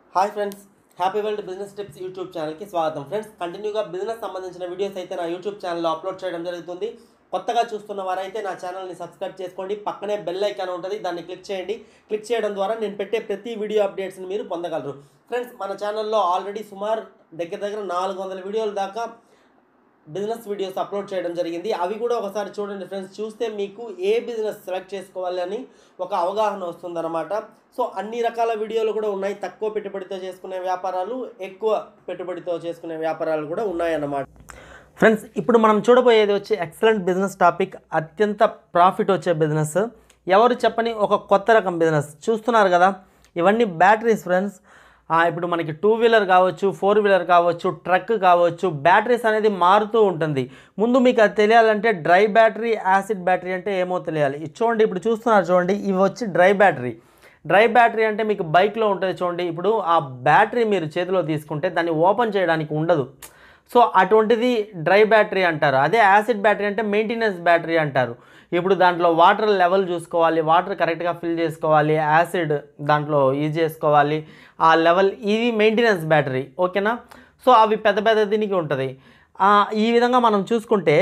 hi friends happy world business tips YouTube ఛానల్కి స్వాగతం friends కంటిన్యూగా బిజినెస్ సంబంధించిన వీడియోస్ అయితే నా యూట్యూబ్ ఛానల్లో అప్లోడ్ చేయడం జరుగుతుంది కొత్తగా చూస్తున్న వారైతే నా ఛానల్ని సబ్స్క్రైబ్ చేసుకోండి పక్కనే బెల్ ఐకాన్ ఉంటుంది దాన్ని క్లిక్ చేయండి క్లిక్ చేయడం ద్వారా నేను పెట్టే ప్రతి వీడియో అప్డేట్స్ని మీరు పొందగలరు ఫ్రెండ్స్ మన ఛానల్లో ఆల్రెడీ సుమారు దగ్గర దగ్గర నాలుగు వందల వీడియోల దాకా బిజినెస్ వీడియోస్ అప్లోడ్ చేయడం జరిగింది అవి కూడా ఒకసారి చూడండి ఫ్రెండ్స్ చూస్తే మీకు ఏ బిజినెస్ సెలెక్ట్ చేసుకోవాలి అని ఒక అవగాహన వస్తుందన్నమాట సో అన్ని రకాల వీడియోలు కూడా ఉన్నాయి తక్కువ పెట్టుబడితో చేసుకునే వ్యాపారాలు ఎక్కువ పెట్టుబడితో చేసుకునే వ్యాపారాలు కూడా ఉన్నాయన్నమాట ఫ్రెండ్స్ ఇప్పుడు మనం చూడబోయేది వచ్చి ఎక్సలెంట్ బిజినెస్ టాపిక్ అత్యంత ప్రాఫిట్ వచ్చే బిజినెస్ ఎవరు చెప్పని ఒక కొత్త రకం బిజినెస్ చూస్తున్నారు కదా ఇవన్నీ బ్యాటరీస్ ఫ్రెండ్స్ ఆ, ఇప్పుడు మనకి టూ వీలర్ కావచ్చు ఫోర్ వీలర్ కావచ్చు ట్రక్ కావచ్చు బ్యాటరీస్ అనేది మారుతూ ఉంటుంది ముందు మీకు అది తెలియాలంటే డ్రై బ్యాటరీ యాసిడ్ బ్యాటరీ అంటే ఏమో తెలియాలి ఇది చూడండి ఇప్పుడు చూస్తున్నారు చూడండి ఇవి వచ్చి డ్రై బ్యాటరీ డ్రై బ్యాటరీ అంటే మీకు బైక్లో ఉంటుంది చూడండి ఇప్పుడు ఆ బ్యాటరీ మీరు చేతిలో తీసుకుంటే దాన్ని ఓపెన్ చేయడానికి ఉండదు సో అటువంటిది డ్రై బ్యాటరీ అంటారు అదే యాసిడ్ బ్యాటరీ అంటే మెయింటెనెన్స్ బ్యాటరీ అంటారు ఇప్పుడు దాంట్లో వాటర్ లెవెల్ చూసుకోవాలి వాటర్ కరెక్ట్గా ఫిల్ చేసుకోవాలి యాసిడ్ దాంట్లో యూజ్ చేసుకోవాలి ఆ లెవెల్ ఇది మెయింటెనెన్స్ బ్యాటరీ ఓకేనా సో అవి పెద్ద పెద్ద దీనికి ఉంటుంది ఆ, ఈ విధంగా మనం చూసుకుంటే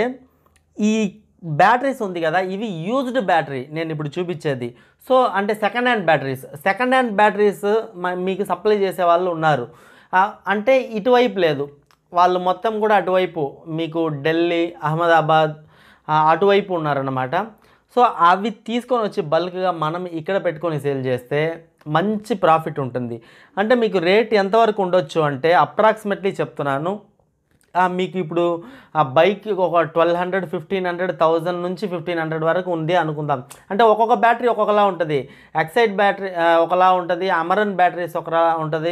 ఈ బ్యాటరీస్ ఉంది కదా ఇవి యూజ్డ్ బ్యాటరీ నేను ఇప్పుడు చూపించేది సో అంటే second hand batteries second hand batteries మ- మీకు సప్లై చేసే వాళ్ళు ఉన్నారు ఆ, అంటే ఇటువైపు లేదు వాళ్ళు మొత్తం కూడా అటువైపు మీకు ఢిల్లీ అహ్మదాబాద్ ఆ, అటువైపు ఉన్నారన్నమాట సో అవి తీసుకొని వచ్చి బల్క్గా మనం ఇక్కడ పెట్టుకొని సేల్ చేస్తే మంచి ప్రాఫిట్ ఉంటుంది అంటే మీకు రేట్ ఎంతవరకు ఉండొచ్చు అంటే అప్రాక్సిమేట్లీ చెప్తున్నాను ఆ, మీకు ఇప్పుడు ఆ బైక్ ఒక twelve hundred fifteen hundred thousand నుంచి ఫిఫ్టీన్ హండ్రెడ్ వరకు ఉంది అనుకుందాం అంటే ఒక్కొక్క బ్యాటరీ ఒక్కొక్కలా ఉంటుంది ఎక్సైడ్ బ్యాటరీ ఆ, ఒకలా ఉంటుంది అమరన్ బ్యాటరీస్ ఒకలా ఉంటుంది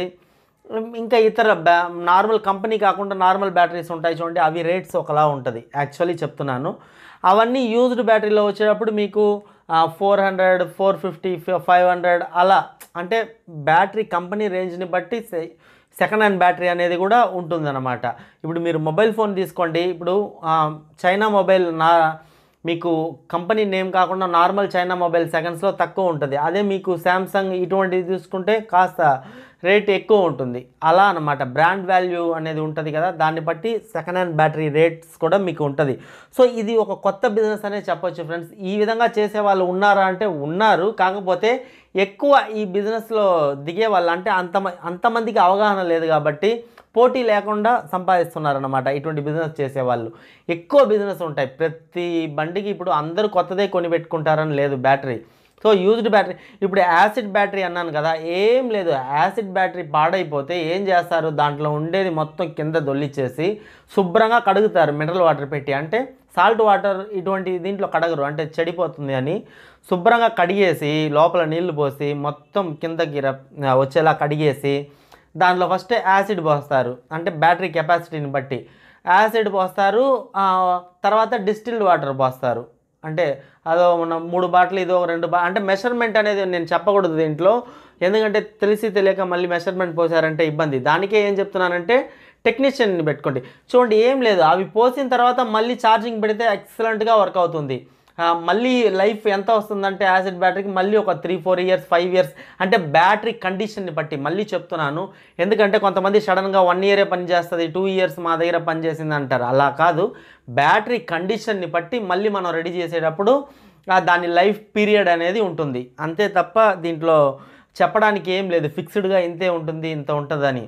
ఇంకా ఇతర బ్యా నార్మల్ కంపెనీ కాకుండా నార్మల్ బ్యాటరీస్ ఉంటాయి చూడండి అవి రేట్స్ ఒకలా ఉంటుంది యాక్చువల్లీ చెప్తున్నాను అవన్నీ యూజ్డ్ బ్యాటరీలో వచ్చేటప్పుడు మీకు four hundred four fifty five hundred అలా అంటే బ్యాటరీ కంపెనీ రేంజ్ని బట్టి సె- సెకండ్ హ్యాండ్ బ్యాటరీ అనేది కూడా ఉంటుందన్నమాట ఇప్పుడు మీరు మొబైల్ ఫోన్ తీసుకోండి ఇప్పుడు ఆ, చైనా మొబైల్ నా మీకు కంపెనీ నేమ్ కాకుండా నార్మల్ చైనా మొబైల్ సెకండ్స్లో తక్కువ ఉంటుంది అదే మీకు శాంసంగ్ ఇటువంటివి తీసుకుంటే కాస్త రేట్ ఎక్కువ ఉంటుంది అలా అన్నమాట బ్రాండ్ వాల్యూ అనేది ఉంటుంది కదా దాన్ని బట్టి సెకండ్ హ్యాండ్ బ్యాటరీ రేట్స్ కూడా మీకు ఉంటుంది సో ఇది ఒక కొత్త బిజినెస్ అనే చెప్పొచ్చు ఫ్రెండ్స్ ఈ విధంగా చేసే వాళ్ళు ఉన్నారా అంటే ఉన్నారు కాకపోతే ఎక్కువ ఈ బిజినెస్లో దిగే వాళ్ళు అంటే అంత అంతమందికి అవగాహన లేదు కాబట్టి పోటీ లేకుండా సంపాదిస్తున్నారన్నమాట ఇటువంటి బిజినెస్ చేసేవాళ్ళు ఎక్కువ బిజినెస్ ఉంటాయి ప్రతి బండికి ఇప్పుడు అందరూ కొత్తదే కొని పెట్టుకుంటారని లేదు బ్యాటరీ సో యూజ్డ్ బ్యాటరీ ఇప్పుడు యాసిడ్ బ్యాటరీ అన్నాను కదా ఏం లేదు యాసిడ్ బ్యాటరీ పాడైపోతే ఏం చేస్తారు దాంట్లో ఉండేది మొత్తం కింద దొల్లిచ్చేసి శుభ్రంగా కడుగుతారు మినరల్ వాటర్ పెట్టి అంటే సాల్ట్ వాటర్ ఇటువంటి దీంట్లో కడగరు అంటే చెడిపోతుంది అని శుభ్రంగా కడిగేసి లోపల నీళ్లు పోసి మొత్తం కిందకి ర- వచ్చేలా కడిగేసి దాంట్లో ఫస్ట్ యాసిడ్ పోస్తారు అంటే బ్యాటరీ కెపాసిటీని బట్టి యాసిడ్ పోస్తారు ఆ, తర్వాత డిస్టిల్డ్ వాటర్ పోస్తారు అంటే అదో మన మూడు బాటిల్ ఇదో రెండు బా అంటే మెషర్మెంట్ అనేది నేను చెప్పకూడదు దీంట్లో ఎందుకంటే తెలిసి తెలియక మళ్ళీ మెషర్మెంట్ పోసారంటే ఇబ్బంది దానికే ఏం చెప్తున్నానంటే టెక్నీషియన్ని పెట్టుకోండి చూడండి ఏం లేదు అవి పోసిన తర్వాత మళ్ళీ ఛార్జింగ్ పెడితే ఎక్సలెంట్గా వర్క్ అవుతుంది ఆ, మళ్ళీ లైఫ్ ఎంత వస్తుందంటే యాసిడ్ బ్యాటరీకి మళ్ళీ ఒక three four years five years అంటే బ్యాటరీ కండిషన్ని బట్టి మళ్ళీ చెప్తున్నాను ఎందుకంటే కొంతమంది సడన్గా వన్ ఇయరే పనిచేస్తుంది టూ ఇయర్స్ మా దగ్గర పనిచేసింది అంటారు అలా కాదు బ్యాటరీ కండిషన్ని బట్టి మళ్ళీ మనం రెడీ చేసేటప్పుడు ఆ, దాని లైఫ్ పీరియడ్ అనేది ఉంటుంది అంతే తప్ప దీంట్లో చెప్పడానికి ఏం లేదు ఫిక్స్డ్గా ఇంతే ఉంటుంది ఇంత ఉంటుందని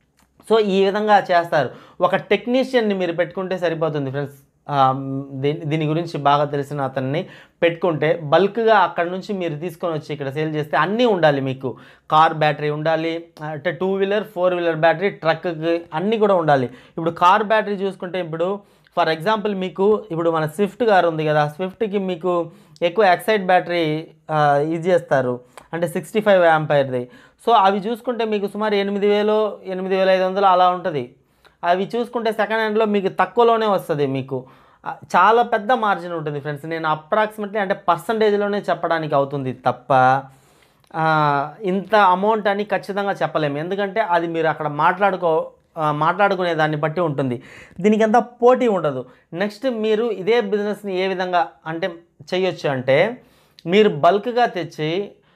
సో ఈ విధంగా చేస్తారు ఒక టెక్నీషియన్ని మీరు పెట్టుకుంటే సరిపోతుంది ఫ్రెండ్స్ ఆ, దీని దీని గురించి బాగా తెలిసిన అతన్ని పెట్టుకుంటే బల్క్గా అక్కడ నుంచి మీరు తీసుకొని వచ్చి ఇక్కడ సేల్ చేస్తే అన్నీ ఉండాలి మీకు కార్ బ్యాటరీ ఉండాలి అంటే two wheeler four wheeler battery ట్రక్కి అన్నీ కూడా ఉండాలి ఇప్పుడు కార్ బ్యాటరీ చూసుకుంటే ఇప్పుడు ఫర్ ఎగ్జాంపుల్ మీకు ఇప్పుడు మన స్విఫ్ట్ కార్ ఉంది కదా స్విఫ్ట్కి మీకు ఎక్కువ ఎక్సైడ్ బ్యాటరీ యూజ్ చేస్తారు అంటే సిక్స్టీ ఫైవ్ యాంపైర్ది సో అవి చూసుకుంటే మీకు సుమారు ఎనిమిది వేలు ఎనిమిది వేల ఐదు వందలు అలా ఉంటుంది అవి చూసుకుంటే సెకండ్ హ్యాండ్లో మీకు తక్కువలోనే వస్తుంది మీకు ఆ, చాలా పెద్ద మార్జిన్ ఉంటుంది ఫ్రెండ్స్ నేను అప్రాక్సిమేట్లీ అంటే పర్సంటేజ్లోనే చెప్పడానికి అవుతుంది తప్ప ఆ, ఇంత అమౌంట్ అని ఖచ్చితంగా చెప్పలేము ఎందుకంటే అది మీరు అక్కడ మాట్లాడుకో ఆ, మాట్లాడుకునే దాన్ని బట్టి ఉంటుంది దీనికి అంత పోటీ ఉండదు నెక్స్ట్ మీరు ఇదే బిజినెస్ని ఏ విధంగా అంటే చేయొచ్చు అంటే మీరు బల్క్గా తెచ్చి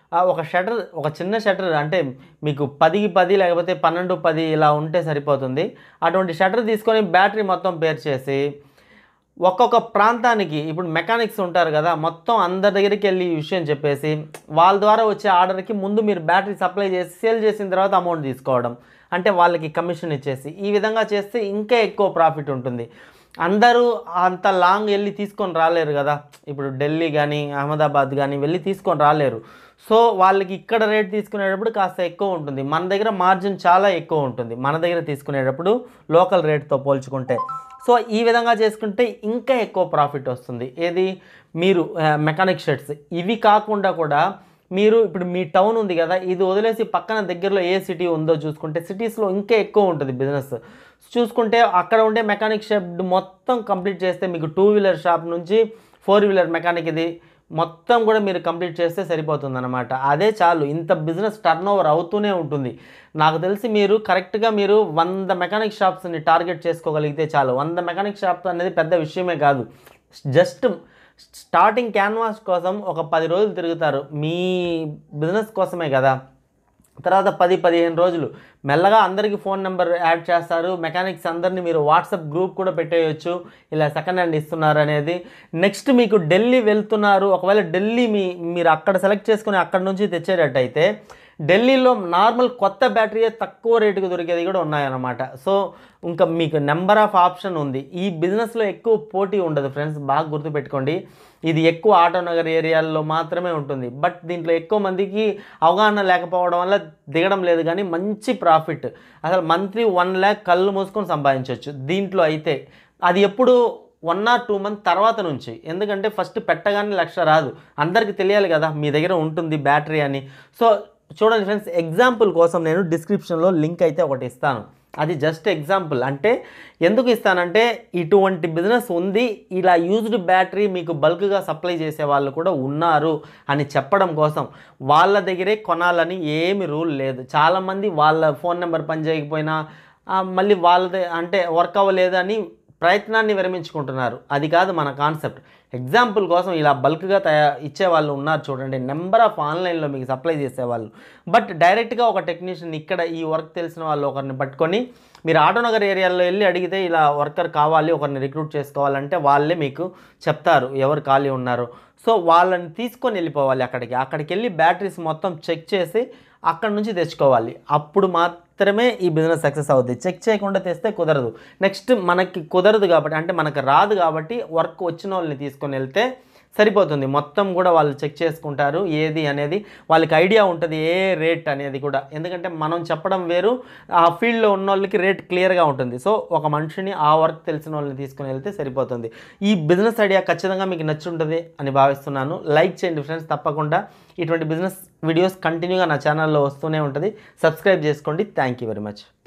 ఆ, ఒక షటర్ ఒక చిన్న షటర్ అంటే మీకు పదికి పది లేకపోతే పన్నెండు పది ఇలా ఉంటే సరిపోతుంది అటువంటి షటర్ తీసుకొని బ్యాటరీ మొత్తం పేర్ చేసి ఒక్కొక్క ప్రాంతానికి ఇప్పుడు మెకానిక్స్ ఉంటారు కదా మొత్తం అందరి దగ్గరికి వెళ్ళి ఈ విషయం చెప్పేసి వాళ్ళ ద్వారా వచ్చే ఆర్డర్కి ముందు మీరు బ్యాటరీ సప్లై చేసి సేల్ చేసిన తర్వాత అమౌంట్ తీసుకోవడం అంటే వాళ్ళకి కమిషన్ ఇచ్చేసి ఈ విధంగా చేస్తే ఇంకా ఎక్కువ ప్రాఫిట్ ఉంటుంది అందరూ అంత లాంగ్ వెళ్ళి తీసుకొని రాలేరు కదా ఇప్పుడు ఢిల్లీ కానీ అహ్మదాబాద్ కానీ వెళ్ళి తీసుకొని రాలేరు సో వాళ్ళకి ఇక్కడ రేట్ తీసుకునేటప్పుడు కాస్త ఎక్కువ ఉంటుంది మన దగ్గర మార్జిన్ చాలా ఎక్కువ ఉంటుంది మన దగ్గర తీసుకునేటప్పుడు లోకల్ రేట్తో పోల్చుకుంటే సో ఈ విధంగా చేసుకుంటే ఇంకా ఎక్కువ ప్రాఫిట్ వస్తుంది ఏది మీరు మెకానిక్ షెడ్స్ ఇవి కాకుండా కూడా మీరు ఇప్పుడు మీ టౌన్ ఉంది కదా ఇది వదిలేసి పక్కన దగ్గరలో ఏ సిటీ ఉందో చూసుకుంటే సిటీస్లో ఇంకా ఎక్కువ ఉంటుంది బిజినెస్ చూసుకుంటే అక్కడ ఉండే మెకానిక్ షెడ్ మొత్తం కంప్లీట్ చేస్తే మీకు టూ వీలర్ షాప్ నుంచి ఫోర్ వీలర్ మెకానిక్ ఇది మొత్తం కూడా మీరు కంప్లీట్ చేస్తే సరిపోతుంది అనమాట అదే చాలు ఇంత బిజినెస్ టర్న్ ఓవర్ అవుతూనే ఉంటుంది నాకు తెలిసి మీరు కరెక్ట్గా మీరు వంద మెకానిక్ షాప్స్ని టార్గెట్ చేసుకోగలిగితే చాలు వంద మెకానిక్ షాప్స్ అనేది పెద్ద విషయమే కాదు జస్ట్ స్టార్టింగ్ క్యాన్వాస్ కోసం ఒక పది రోజులు తిరుగుతారు మీ బిజినెస్ కోసమే కదా తర్వాత పది పదిహేను రోజులు మెల్లగా అందరికీ ఫోన్ నెంబర్ యాడ్ చేస్తారు మెకానిక్స్ అందరినీ మీరు వాట్సాప్ గ్రూప్ కూడా పెట్టేయచ్చు ఇలా సెకండ్ హ్యాండ్ ఇస్తున్నారు అనేది నెక్స్ట్ మీకు ఢిల్లీ వెళ్తున్నారు ఒకవేళ ఢిల్లీ మీ మీరు అక్కడ సెలెక్ట్ చేసుకుని అక్కడ నుంచి తెచ్చేటట్టయితే ఢిల్లీలో నార్మల్ కొత్త బ్యాటరీ తక్కువ రేటుకి దొరికేది కూడా ఉన్నాయన్నమాట సో ఇంకా మీకు నెంబర్ ఆఫ్ ఆప్షన్ ఉంది ఈ బిజినెస్లో ఎక్కువ పోటీ ఉండదు ఫ్రెండ్స్ బాగా గుర్తుపెట్టుకోండి ఇది ఎక్కువ ఆటోనగర్ ఏరియాల్లో మాత్రమే ఉంటుంది బట్ దీంట్లో ఎక్కువ మందికి అవగాహన లేకపోవడం వల్ల దిగడం లేదు కానీ మంచి ప్రాఫిట్ అసలు మంత్లీ వన్ ల్యాక్ కళ్ళు మూసుకొని సంపాదించవచ్చు దీంట్లో అయితే అది ఎప్పుడు వన్ ఆర్ టూ మంత్ తర్వాత నుంచి ఎందుకంటే ఫస్ట్ పెట్టగానే లక్ష రాదు అందరికీ తెలియాలి కదా మీ దగ్గర ఉంటుంది బ్యాటరీ అని సో చూడండి ఫ్రెండ్స్ ఎగ్జాంపుల్ కోసం నేను డిస్క్రిప్షన్లో లింక్ అయితే ఒకటి ఇస్తాను అది జస్ట్ ఎగ్జాంపుల్ అంటే ఎందుకు ఇస్తానంటే ఇటువంటి బిజినెస్ ఉంది ఇలా యూజ్డ్ బ్యాటరీ మీకు బల్క్గా సప్లై చేసే వాళ్ళు కూడా ఉన్నారు అని చెప్పడం కోసం వాళ్ళ దగ్గరే కొనాలని ఏమి రూల్ లేదు చాలామంది వాళ్ళ ఫోన్ నెంబర్ పని చేయకపోయినా ఆ, మళ్ళీ వాళ్ళదే అంటే వర్క్ అవ్వలేదని ప్రయత్నాన్ని విరమించుకుంటున్నారు అది కాదు మన కాన్సెప్ట్ ఎగ్జాంపుల్ కోసం ఇలా బల్క్గా తయా ఇచ్చే వాళ్ళు ఉన్నారు చూడండి నెంబర్ ఆఫ్ ఆన్లైన్లో మీకు సప్లై చేసేవాళ్ళు బట్ డైరెక్ట్గా ఒక టెక్నీషియన్ ఇక్కడ ఈ వర్క్ తెలిసిన వాళ్ళు ఒకరిని పట్టుకొని మీరు ఆటోనగర్ ఏరియాలో వెళ్ళి అడిగితే ఇలా వర్కర్ కావాలి ఒకరిని రిక్రూట్ చేసుకోవాలంటే వాళ్ళే మీకు చెప్తారు ఎవరు ఖాళీ ఉన్నారు సో వాళ్ళని తీసుకొని వెళ్ళిపోవాలి అక్కడికి అక్కడికి వెళ్ళి బ్యాటరీస్ మొత్తం చెక్ చేసి అక్కడ నుంచి తెచ్చుకోవాలి అప్పుడు మాత్రమే ఈ బిజినెస్ సక్సెస్ అవుద్ది చెక్ చేయకుండా తెస్తే కుదరదు నెక్స్ట్ మనకి కుదరదు కాబట్టి అంటే మనకు రాదు కాబట్టి వర్క్ వచ్చిన వాళ్ళని తీసుకొని వెళ్తే సరిపోతుంది మొత్తం కూడా వాళ్ళు చెక్ చేసుకుంటారు ఏది అనేది వాళ్ళకి ఐడియా ఉంటుంది ఏ రేట్ అనేది కూడా ఎందుకంటే మనం చెప్పడం వేరు ఆ ఫీల్డ్లో ఉన్న వాళ్ళకి రేట్ క్లియర్గా ఉంటుంది సో ఒక మనిషిని ఆ వర్క్ తెలిసిన వాళ్ళని తీసుకుని వెళ్తే సరిపోతుంది ఈ బిజినెస్ ఐడియా ఖచ్చితంగా మీకు నచ్చుంటుంది అని భావిస్తున్నాను లైక్ చేయండి ఫ్రెండ్స్ తప్పకుండా ఇటువంటి బిజినెస్ వీడియోస్ కంటిన్యూగా నా ఛానల్లో వస్తూనే ఉంటుంది సబ్స్క్రైబ్ చేసుకోండి థ్యాంక్ యూ వెరీ మచ్